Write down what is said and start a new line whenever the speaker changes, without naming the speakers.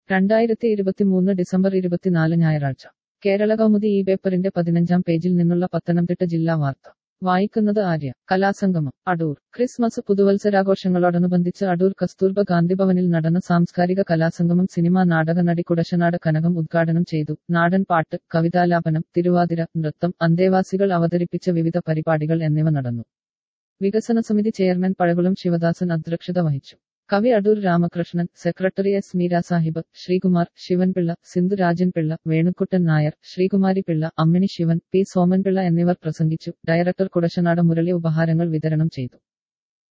രണ്ടായിരത്തി ഇരുപത്തിമൂന്ന് ഡിസംബർ ഇരുപത്തിനാല് ഞായറാഴ്ച കേരള കൗമുദി ഈ പേപ്പറിന്റെ പതിനഞ്ചാം പേജിൽ നിന്നുള്ള പത്തനംതിട്ട ജില്ലാ വാർത്ത വായിക്കുന്നത് ആര്യ കലാസംഗമം അടൂർ ക്രിസ്മസ് പുതുവത്സരാഘോഷങ്ങളോടനുബന്ധിച്ച് അടൂർ കസ്തൂർബ ഗാന്ധിഭവനിൽ നടന്ന സാംസ്കാരിക കലാസംഗമം സിനിമാ നാടക നടി കുടശനാട് കനകം ഉദ്ഘാടനം ചെയ്തു നാടൻ പാട്ട് കവിതാലാപനം തിരുവാതിര നൃത്തം അന്തേവാസികൾ അവതരിപ്പിച്ച വിവിധ പരിപാടികൾ എന്നിവ നടന്നു വികസന സമിതി ചെയർമാൻ പഴകുളം ശിവദാസൻ അധ്യക്ഷത വഹിച്ചു കവി Adoor Ramakrishnan secretary S Meera Sahib Sreekumar Sivanpillai Sindhu Rajanpillai Venukuttan Nair Sreekumari Pillai Ammini Sivan P Somanpillai എന്നിവർ പ്രസംഗിച്ചു ഡയറക്ടർ കുടശനാട് മുരളി ഉപഹാരങ്ങൾ വിതരണം ചെയ്തു